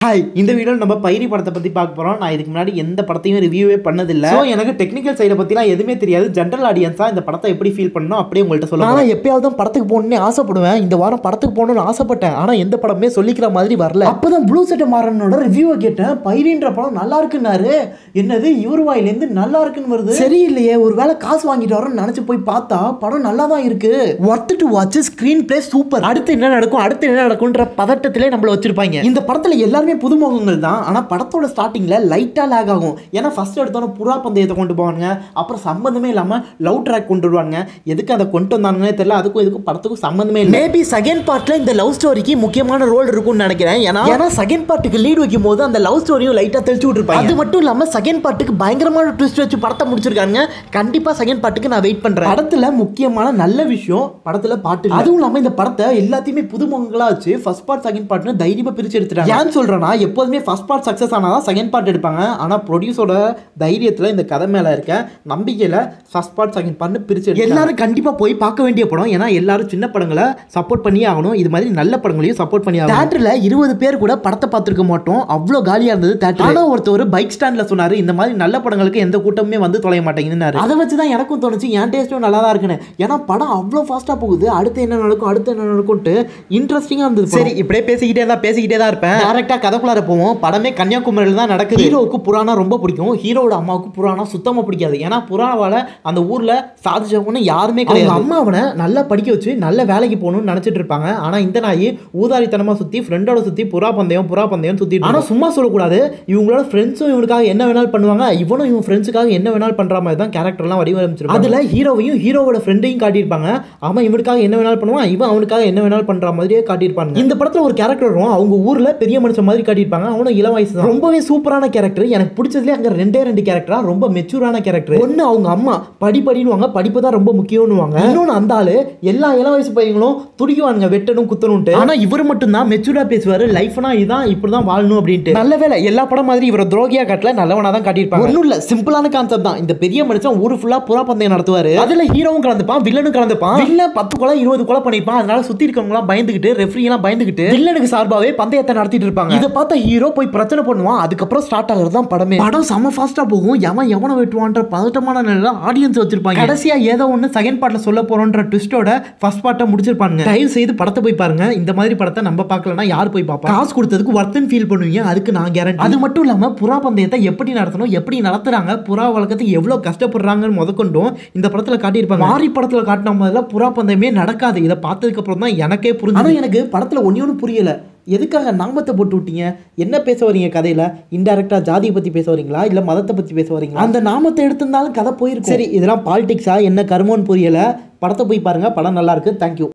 Hi இந்த வீடியோவில் நம்ம பைரி படத்தை பற்றி பார்க்க போகிறோம் நான் இதுக்கு முன்னாடி எந்த படத்தையும் ரிவ்யூவே பண்ணதில்லை ஸோ எனக்கு டெக்னிக்கல் சைடை பற்றிலாம் எதுவுமே தெரியாது ஜென்ரல் ஆடியன்ஸாக இந்த படத்தை எப்படி ஃபீல் பண்ணணும் அப்படியே உங்கள்கிட்ட சொல்லுவாங்க நான் எப்பயாவது தான் படத்துக்கு போகணும்னு ஆசைப்படுவேன் இந்த வாரம் படத்துக்கு போகணும்னு ஆசைப்பட்டேன் ஆனால் எந்த படமே சொல்லிக்கிற மாதிரி வரல அப்பதான் ப்ளூ செட்டை மாறனோட ரிவ்யூவை கேட்டேன் பைரின்ற படம் நல்லா இருக்குன்னாரு என்னது இவர் வாயிலேருந்து நல்லா இருக்குன்னு வருது சரியில்லையே ஒருவேளை காசு வாங்கிட்டு வரோம்னு நினச்சி போய் பார்த்தா படம் நல்லா தான் இருக்கு worth to watch screenplay super அடுத்து என்ன நடக்கும் அடுத்து என்ன நடக்கும்ன்ற பதட்டத்திலே நம்மள வச்சிருப்பாங்க இந்த படத்துல எல்லாருமே புதுமுகங்கள் தான் ஆனா படத்தோட ஸ்டார்டிங்ல லைட்டா லேக் ஆகும் ஏன்னா ஃபர்ஸ்ட் எடுத்தோன்னே புறா பந்தயத்தை கொண்டு போவாங்க அப்புறம் சம்மந்தமே இல்லாம லவ் ட்ராக் கொண்டு வருவாங்க எதுக்கு அதை கொண்டு வந்தாங்கன்னே தெரியல அதுக்கும் இதுக்கும் படத்துக்கும் சம்மந்தமே இல்லை மேபி செகண்ட் பார்ட்ல இந்த லவ் ஸ்டோரிக்கு முக்கியமான ரோல் இருக்கும்னு நினைக்கிறேன் ஏன்னா ஏன்னா செகண்ட் பார்ட்டுக்கு லீட் வைக்கும் போது அந்த லவ் ஸ்டோரியும் லைட்டா தெளிச்சு விட்டுருப்பாங்க அது மட்டும் இல்லாம செகண்ட் பார்ட்டுக்கு பயங்கரமான ட்விஸ்ட் வச்சு படத்தை முடிச்சிருக்காங்க கண்டிப்பா செகண்ட் பார்ட்டுக்கு நான் வெயிட் பண்றேன் படத்துல முக்கியமான நல்ல விஷயம் படத்துல பாட்டு இல்ல. அதுவும் இல்லாம இந்த படத்தை எல்லாத்தையுமே புதுமுகங்களா வச்சு ஃபர்ஸ்ட் பார்ட் செகண்ட் பார்ட்னு தைரியமா பிரிச்சு எடுத்துட்டாங்க ஏன் சொல்றேன்னா எப்போதுமே ஃபர்ஸ்ட் பார்ட் சக்சஸ் ஆனாதான் செகண்ட் பார்ட் எடுப்பாங்க ஆனா ப்ரொடியூஸோட தைரியத்துல இந்த கதை மேல இருக்க நம்பிக்கையில ஃபர்ஸ்ட் பார்ட் செகண்ட் பார்ட்னு பிரிச்சு எடுத்தாங்க. எல்லாரும் கண்டிப்பா போய் பார்க்க வேண்டிய படம் ஏன்னா எல்லாரும் சின்ன படங்களை சப்போர்ட் பண்ணியே ஆகணும் இது மாதிரி நல்ல படங்களையும் சப்போர்ட் பண்ணி ஆகணும் தேட்டர்ல இருபது பேர் கூட படத்தை பார்த்துருக்க மாட்டோம் அவ்வளோ காலியா இருந்தது தேட்டர் ஆனா ஒருத்தர் பைக் ஸ்டாண்ட்ல சொன்னாரு இந்த மாதிரி நல்ல படங்களுக்கு எந்த கூட்டமே வந்து தொலைய மாட்டேங்குதுன்னாரு அதை வச்சு தான் எனக்கும் தோணுச்சு என் டேஸ்ட்டும் நல்லா தான் இருக்குன்னு ஏன்னா படம் அவ்வளோ ஃபாஸ்ட்டாக போகுது அடுத்து என்ன நடக்கும் அடுத்து என்ன நடக்கும்ட்டு இன்ட்ரெஸ்டிங்காக இருந்தது சரி இப்படியே பேசிக்கிட்டே தான் பேசிக்கிட்டே தான் இருப்பேன் டேரக்டா கதைக்குள்ளார போவோம் படமே கன்னியாகுமரியில் தான் நடக்குது ஹீரோவுக்கு புராணா ரொம்ப பிடிக்கும் ஹீரோவோட அம்மாவுக்கு புராணா சுத்தமாக பிடிக்காது ஏன்னா புராணாவால் அந்த ஊரில் சாதிச்சவங்கன்னு யாருமே அவங்க கிடையாது அம்மா அவனை நல்லா படிக்க வச்சு நல்ல வேலைக்கு போகணும்னு நினைச்சிட்டு இருப்பாங்க ஆனா இந்த நாய் ஊதாரித்தனமா சுத்தி ஃப்ரெண்டோட சுத்தி புறா பந்தயம் புறா பந்தயம் சுத்தி ஆனா சும்மா சொல்லக்கூடாது இவங்களோட ஃப்ரெண்ட்ஸும் இவனுக்காக என்ன வேணாலும் பண்ணுவாங்க இவனும் இவன் ஃப்ரெண்ட்ஸுக்காக என்ன வேணாலும் பண்ற மாதிரி தான் கேரக்டர்லாம் வடிவமைச்சிருப்பாங்க அதுல ஹீரோவையும் ஹீரோவோட ஃப்ரெண்டையும் காட்டியிருப்பாங்க அவன் இவனுக்காக என்ன வேணாலும் பண்ணுவான் இவன் அவனுக்காக என்ன வேணாலும் பண்ற மாதிரியே காட்டியிருப்பாங்க இந்த படத்துல ஒரு கேரக்டர் வரும் அவங்க ஊர்ல பெரிய மனுஷன் மாதிரி காட்டியிருப்பாங்க அவனும் இளம் வயசு தான் ரொம்பவே சூப்பரான கேரக்டர் எனக்கு பிடிச்சதுலேயே அங்க ரெண்டே ரெண்டு கேரக்டரா ரொம்ப மெச்சூரான கேரக்டர் ஒன்னு அவங்க அம்மா படி படினுவாங்க படிப்பு தான் ரொம்ப முக்கியம்னுவாங்க இன்னொன்னு அந்த ஆளு எல்லா இளம் வயசு பையங்களும் துடிக்குவானுங்க வெட்டணும் குத்தணும்ட்டு ஆனா இவர் மட்டும் தான் மெச்சூரா பேசுவாரு லைஃப்னா இதான் இப்படிதான் வாழணும் அப்படின்ட்டு நல்ல வேலை எல்லா படம் மாதிரி இவரை துரோகியா காட்டல நல்லவனா தான் காட்டியிருப்பாங்க ஒன்றும் இல்லை சிம்பிளான கான்செப்ட் தான் இந்த பெரிய மனுஷன் ஊர் ஃபுல்லாக புறா பந்தயம் நடத்துவார் அதுல ஹீரோவும் கலந்துப்பான் வில்லனும் கலந்துப்பான் வில்ல பத்து கொலை இருபது கொலை பண்ணிப்பான் அதனால சுற்றி இருக்கவங்களாம் பயந்துக்கிட்டு ரெஃப்ரி எல்லாம் பயந்துக்கிட்டு வில்லனுக்கு சார்பாவே பந்தயத்தை நடத்திட்டு இருப்பாங்க இதை பார்த்த ஹீரோ போய் பிரச்சனை பண்ணுவான் அதுக்கப்புறம் ஸ்டார்ட் ஆகுறது தான் படமே படம் செம ஃபாஸ்டா போகும் எவன் எவனை வெட்டுவான்ற பதட்டமான நிலையில ஆடியன்ஸ் வச்சிருப்பாங்க கடைசியா ஏதோ ஒன்று செகண்ட் பார்ட்ல சொல்ல போறோன்ற ட்விஸ்டோட ஃபர்ஸ்ட் பார்ட்டை முடிச்சிருப்பாங்க தயவு செய்து படத்தை போய் பாருங்க இந்த மாதிரி படத்தை நம்ம பார்க்கலனா யார் போய் பார்ப்பா காசு கொடுத்ததுக்கு ஒர்த்துன்னு ஃபீல் பண்ணுவீங்க அதுக்கு நான் கேரண்டி அது மட்டும் இல்லாம புறா பந்தயத்தை எப்படி நடத்தணும் எப்படி நடத்துறாங்க புறா வளர்க்கறதுக்கு எவ்வளவு கஷ்டப்படுறாங்கன்னு முதற்கொண்டும் இந்த படத்துல காட்டியிருப்பாங்க மாறி படத்துல காட்டின மாதிரிலாம் புறா பந்தயமே நடக்காது இதை பார்த்ததுக்கு அப்புறம் தான் எனக்கே புரிஞ்சு ஆனால் எனக்கு படத்தில் ஒன்றே ஒன்று புரியல எதுக்காக நாமத்தை போட்டு விட்டீங்க என்ன பேச வரீங்க கதையில இன்டெரக்டா ஜாதியை பத்தி பேச வரீங்களா இல்ல மதத்தை பத்தி பேச வரீங்களா அந்த நாமத்தை எடுத்திருந்தாலும் கதை போயிருக்கும் சரி இதெல்லாம் பாலிடிக்ஸா என்ன கருமோன்னு புரியல படத்தை போய் பாருங்க படம் நல்லா இருக்கு தேங்க்யூ